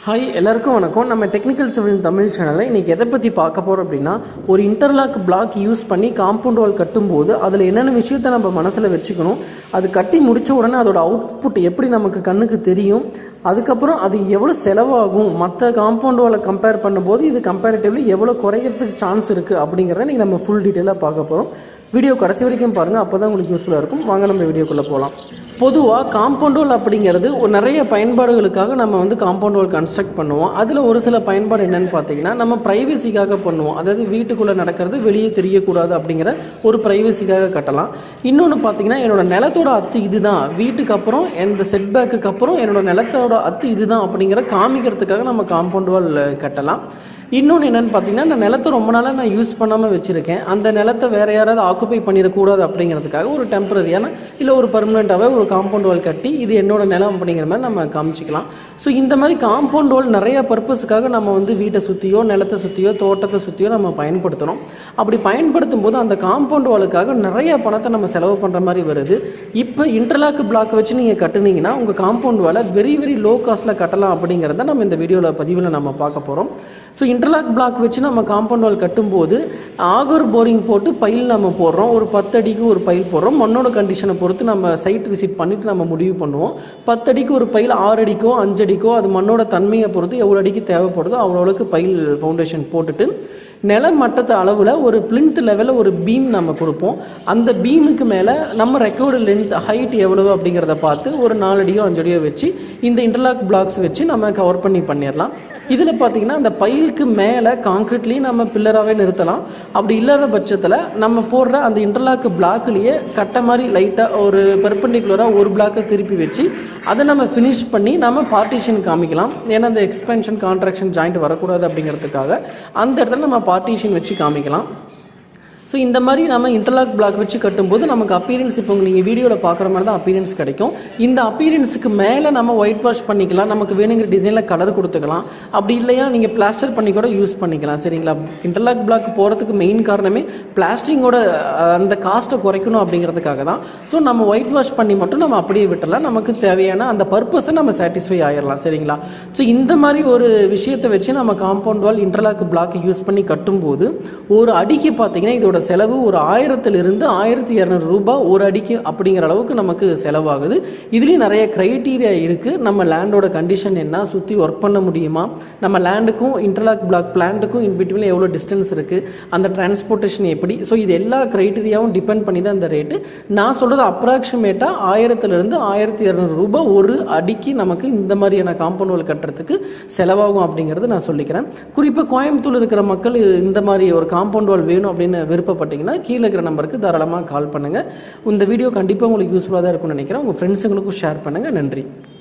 hi எல்லாருக்கும் வணக்கம் நம்ம டெக்னிக்கல் சிவில் தமிழ் சேனலில் இன்றைக்கி எதை பற்றி பார்க்க போகிறோம் அப்படின்னா ஒரு இன்டர்லாக் பிளாக் யூஸ் பண்ணி காம்பவுண்ட் வால் கட்டும்போது அதில் என்னென்ன விஷயத்தை நம்ம மனசில் வச்சுக்கணும் அது கட்டி முடிச்ச உடனே அதோட அவுட்புட் எப்படி நமக்கு கண்ணுக்கு தெரியும் அதுக்கப்புறம் அது எவ்வளோ செலவாகும் மற்ற காம்பவுண்ட் வாலை கம்பேர் பண்ணும்போது இது கம்பேரிட்டிவ்லி எவ்வளோ குறையிறதுக்கு சான்ஸ் இருக்குது அப்படிங்கிறத இன்றைக்கி நம்ம ஃபுல் டீட்டெயிலாக பார்க்க போகிறோம் வீடியோ கடைசி வரைக்கும் பாருங்கள் அப்போ தான் உங்களுக்கு யூஸ்ஃபுல்லாக இருக்கும் வாங்க நம்ம வீடியோக்குள்ளே போகலாம் பொதுவாக காம்பவுண்ட் வால் அப்படிங்கிறது ஒரு நிறைய பயன்பாடுகளுக்காக நம்ம வந்து காம்பவுண்ட் வால் கன்ஸ்ட்ரக்ட் பண்ணுவோம் அதில் ஒரு சில பயன்பாடு என்னன்னு பார்த்தீங்கன்னா நம்ம ப்ரைவசிக்காக பண்ணுவோம் அதாவது வீட்டுக்குள்ளே நடக்கிறது வெளியே தெரியக்கூடாது அப்படிங்கிற ஒரு ப்ரைவசிக்காக கட்டலாம் இன்னொன்று பார்த்தீங்கன்னா என்னோட நிலத்தோட அத்து இதுதான் வீட்டுக்கு அப்புறம் எந்த செட்பேக்குக்கு அப்புறம் என்னோட நிலத்தோட அத்து இதுதான் அப்படிங்கிற காமிக்கிறதுக்காக நம்ம காம்பவுண்ட் வால் கட்டலாம் இன்னொன்று என்னென்னு பார்த்தீங்கன்னா நான் நிலத்தை ரொம்ப நாளாக நான் யூஸ் பண்ணாமல் வச்சுருக்கேன் அந்த நிலத்தை வேறு யாராவது ஆக்குப்பை பண்ணிடக்கூடாது அப்படிங்கிறதுக்காக ஒரு டெம்பரரியான இல்லை ஒரு பர்மனெண்ட்டாகவே ஒரு காம்பவுண்ட் வால் கட்டி இது என்னோட நிலம் அப்படிங்கிற மாதிரி நம்ம காமிச்சிக்கலாம் ஸோ இந்த மாதிரி காம்பவுண்ட் வால் நிறைய பர்பஸுக்காக நம்ம வந்து வீட்டை சுற்றியோ நிலத்தை சுற்றியோ தோட்டத்தை சுற்றியோ நம்ம பயன்படுத்துகிறோம் அப்படி பயன்படுத்தும் போது அந்த காம்பவுண்ட் வாலுக்காக நிறைய பணத்தை நம்ம செலவு பண்ணுற மாதிரி வருது இப்போ இன்டர்லாக் பிளாக் வச்சு நீங்கள் கட்டுனீங்கன்னா உங்கள் காம்பவுண்ட் வாலை வெரி வெரி லோ காஸ்ட்டில் கட்டலாம் அப்படிங்கிறத நம்ம இந்த வீடியோவில் பதிவில் நம்ம பார்க்க போகிறோம் ஸோ இன்டர்லாக் பிளாக் வச்சு நம்ம காம்பவுண்ட் வால் கட்டும்போது ஆகர் போரிங் போட்டு பைல் நம்ம போடுறோம் ஒரு பத்து அடிக்கு ஒரு பைல் போடுறோம் மண்ணோட கண்டிஷனை பொறுத்து நம்ம சைட் விசிட் பண்ணிவிட்டு நம்ம முடிவு பண்ணுவோம் பத்து அடிக்கு ஒரு பைல் ஆறு அடிக்கோ அஞ்சு அடிக்கோ அது மண்ணோட தன்மையை பொறுத்து எவ்வளோ அடிக்கு தேவைப்படுதோ அவ்வளோ அளவுக்கு பைல் ஃபவுண்டேஷன் போட்டுட்டு நில மட்டத்து அளவில் ஒரு பிளின்த் லெவலில் ஒரு பீம் நம்ம கொடுப்போம் அந்த பீமுக்கு மேலே நம்ம ரெக்கார்டு லென்த் ஹைட் எவ்வளவு அப்படிங்கிறத பார்த்து ஒரு நாலு அடியோ அஞ்சு அடியோ வச்சு இந்த இன்டர்லாக் பிளாக்ஸ் வச்சு நம்ம கவர் பண்ணி பண்ணிடலாம் இதில் பார்த்தீங்கன்னா அந்த பைலுக்கு மேலே காங்க்ரீட்லேயும் நம்ம பில்லராகவே நிறுத்தலாம் அப்படி இல்லாத பட்சத்தில் நம்ம போடுற அந்த இன்டர்லாக் பிளாக்லேயே கட்ட மாதிரி லைட்டாக ஒரு பெர்பெண்டிகுலராக ஒரு பிளாக்கை திருப்பி வச்சு அதை நம்ம ஃபினிஷ் பண்ணி நம்ம பார்ட்டிஷன் காமிக்கலாம் ஏன்னா அந்த எக்ஸ்பென்ஷன் கான்ட்ராக்ஷன் ஜாயிண்ட் வரக்கூடாது அப்படிங்கிறதுக்காக அந்த இடத்துல நம்ம பார்ட்டிஷன் வச்சு காமிக்கலாம் ஸோ இந்த மாதிரி நம்ம இன்டர்லாக் பிளாக் வச்சு கட்டும்போது நமக்கு அப்பீரன்ஸ் இப்போ நீங்கள் வீடியோவில் பார்க்குற மாதிரி தான் அப்பீரன்ஸ் கிடைக்கும் இந்த அப்பீரன்ஸுக்கு மேலே நம்ம ஒயிட் வாஷ் பண்ணிக்கலாம் நமக்கு வேணுங்கிற டிசைனில் கலர் கொடுத்துக்கலாம் அப்படி இல்லையா நீங்கள் பிளாஸ்டர் பண்ணி கூட யூஸ் பண்ணிக்கலாம் சரிங்களா இன்டர்லாக் பிளாக் போகிறதுக்கு மெயின் காரணமே பிளாஸ்டிங்கோட அந்த காஸ்ட்டை குறைக்கணும் அப்படிங்கிறதுக்காக தான் ஸோ நம்ம ஒயிட் வாஷ் பண்ணி மட்டும் நம்ம அப்படியே விட்டுறலாம் நமக்கு தேவையான அந்த பர்பஸை நம்ம சாட்டிஸ்ஃபை ஆயிடலாம் சரிங்களா ஸோ இந்த மாதிரி ஒரு விஷயத்தை வச்சு நம்ம compound wall interlock block use பண்ணி கட்டும்போது ஒரு அடிக்கு பார்த்தீங்கன்னா இதோட செலவு ஒரு ஆயிரத்திலிருந்து ஆயிரத்தி இரநூறு ரூபாய் ஒரு அடிக்கு அப்படிங்கிற அளவுக்கு நமக்கு செலவாகுது இதுலேயும் நிறைய க்ரைட்டீரியா இருக்குது நம்ம லேண்டோட கண்டிஷன் என்ன சுற்றி ஒர்க் பண்ண முடியுமா நம்ம லேண்டுக்கும் இன்டர்லாக் பிளாக் பிளான்ட்டுக்கும் இன் பிட்வீன் எவ்வளோ டிஸ்டன்ஸ் இருக்குது அந்த டிரான்ஸ்போர்ட்டேஷன் எப்படி ஸோ இது எல்லா க்ரைட்டீரியாவும் டிபெண்ட் பண்ணி தான் இந்த ரேட்டு நான் சொல்கிறது அப்ராக்சிமேட்டாக ஆயிரத்துலேருந்து ஆயிரத்தி இரநூறு ரூபாய் ஒரு அடிக்கு நமக்கு இந்த மாதிரியான காம்பவுண்ட் வால் கட்டுறதுக்கு செலவாகும் அப்படிங்கிறது நான் சொல்லிக்கிறேன் குறிப்பாக கோயம்புத்தூர் இருக்கிற மக்கள் இந்த மாதிரி ஒரு காம்பவுண்ட் வால் வேணும் அப்படின்னு விருப்பப்பட்டீங்கன்னா கீழே இருக்கிற நம்பருக்கு தாராளமாக கால் பண்ணுங்கள் இந்த வீடியோ கண்டிப்பாக உங்களுக்கு யூஸ்ஃபுல்லாக தான் இருக்கும்னு நினைக்கிறேன் உங்கள் ஃப்ரெண்ட்ஸுங்களுக்கும் ஷேர் பண்ணுங்கள் நன்றி